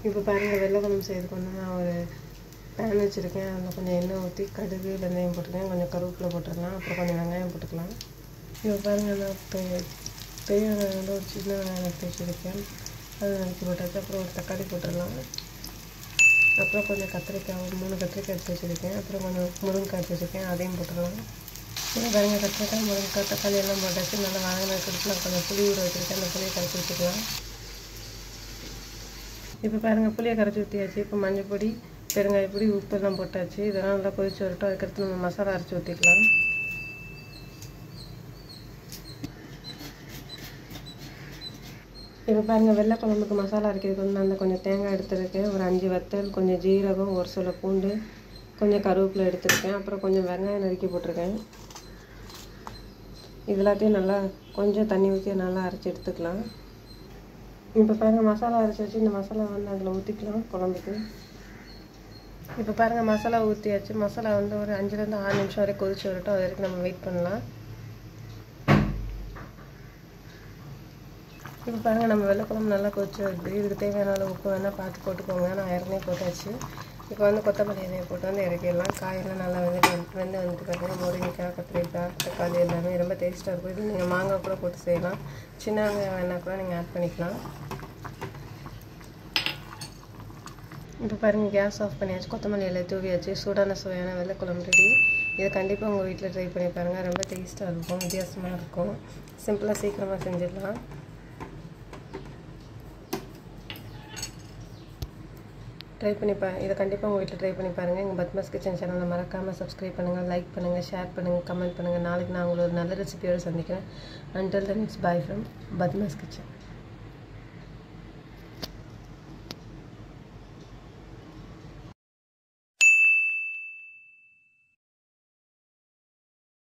இப்போ பாருங்கள் வெள்ளை குழம்பு செய்யறதுக்கு வந்து நான் ஒரு பேன் வச்சுருக்கேன் அதில் கொஞ்சம் எண்ணெய் ஊற்றி கடுகு வெந்தயம் போட்டிருக்கேன் கொஞ்சம் கருவேப்பிலை போட்டுடலாம் அப்புறம் கொஞ்சம் வெங்காயம் போட்டுக்கலாம் இப்போ பாருங்கள் நான் பெ- பெரிய வெங்காயம் வந்து ஒரு சின்ன வெங்காயம் எடுத்து வச்சுருக்கேன் அது நறுக்கி போட்டாச்சு அப்புறம் ஒரு தக்காளி போட்டுடலாம் அப்புறம் கொஞ்சம் கத்திரிக்காய் ஒரு மூணு கத்திரிக்காய் எடுத்து வச்சுருக்கேன் அப்புறம் கொஞ்சம் முருங்கைக்காய் எடுத்து வச்சுருக்கேன் அதையும் போட்டுடலாம் இப்போ பாருங்கள் கத்திரிக்காய் முருங்கைக்காய் தக்காளி எல்லாம் போட்டாச்சு நல்லா வாங்கின கொடுக்கலாம் கொஞ்சம் புளி ஊற வச்சுருக்கேன் அந்த புளியை கரைச்சி வச்சுக்கலாம் இப்போ பாருங்கள் புளியை கரைச்சி ஊற்றியாச்சு இப்போ மஞ்சள் பொடி பெருங்காய பொடி உப்பு எல்லாம் போட்டாச்சு இதெல்லாம் நல்லா கொதிச்சு வரட்டும் அதுக்கடுத்து நம்ம மசாலா அரைச்சி ஊற்றிக்கலாம் இப்போ பாருங்கள் வெள்ளை குழம்புக்கு மசாலா அரைக்கிறதுக்கு வந்து நான் அந்த கொஞ்சம் தேங்காய் எடுத்துருக்கேன் ஒரு அஞ்சு வத்தல் கொஞ்சம் ஜீரகம் ஒரு சில பூண்டு கொஞ்சம் கருவேப்பிலை எடுத்துருக்கேன் அப்புறம் கொஞ்சம் வெங்காயம் நறுக்கி போட்டிருக்கேன் இது எல்லாத்தையும் நல்லா கொஞ்சம் தண்ணி ஊற்றி நல்லா அரைச்சி எடுத்துக்கலாம் இப்போ பாருங்கள் மசாலா அரைச்சி வச்சு இந்த மசாலா வந்து அதில் ஊற்றிக்கலாம் குழம்புக்கு இப்போ பாருங்கள் மசாலா ஊற்றியாச்சு மசாலா வந்து ஒரு அஞ்சுலேருந்து ஆறு நிமிஷம் வரை கொதிச்சு வரட்டும் அது வரைக்கும் நம்ம வெயிட் பண்ணலாம் இப்போ பாருங்கள் நம்ம வெள்ளைக்குழம்பு நல்லா கொதிச்சு வருது இதுக்கு தேவையான அளவு உப்பு வேணால் பார்த்து போட்டுக்கோங்க நான் ஏற்கனவே போட்டாச்சு இப்போ வந்து கொத்தமல்லி இலையை போட்டு வந்து இறக்கிடலாம் காயெல்லாம் நல்லா வெந்து வெந்து வந்துட்டு பார்த்தீங்கன்னா முருங்கைக்காய் கத்திரிக்காய் தக்காளி எல்லாமே ரொம்ப டேஸ்ட்டாக இருக்கும் இது நீங்கள் மாங்காய் கூட போட்டு செய்யலாம் சின்ன வெங்காயம் வேணால் கூட நீங்கள் ஆட் பண்ணிக்கலாம் இப்போ பாருங்கள் கேஸ் ஆஃப் பண்ணியாச்சு கொத்தமல்லி இலை தூவியாச்சு சூடான சுவையான வெள்ளைக்குழம்பு ரெடி இதை கண்டிப்பாக உங்கள் வீட்டில் ட்ரை பண்ணி பாருங்கள் ரொம்ப டேஸ்ட்டாக இருக்கும் வித்தியாசமாக இருக்கும் சிம்பிளாக சீக்கிரமாக செஞ்சிடலாம் ட்ரை பண்ணி பா இதை கண்டிப்பாக உங்கள் வீட்டில் ட்ரை பண்ணி பாருங்கள் எங்கள் பத்மாஸ் கிச்சன் சேனலை மறக்காமல் சப்ஸ்கிரைப் பண்ணுங்கள் லைக் பண்ணுங்கள் ஷேர் பண்ணுங்கள் கமெண்ட் பண்ணுங்கள் நாளைக்கு நான் உங்களை ஒரு நல்ல ரெசிபியோடு சந்திக்கிறேன் until then it's bye from Padma's kitchen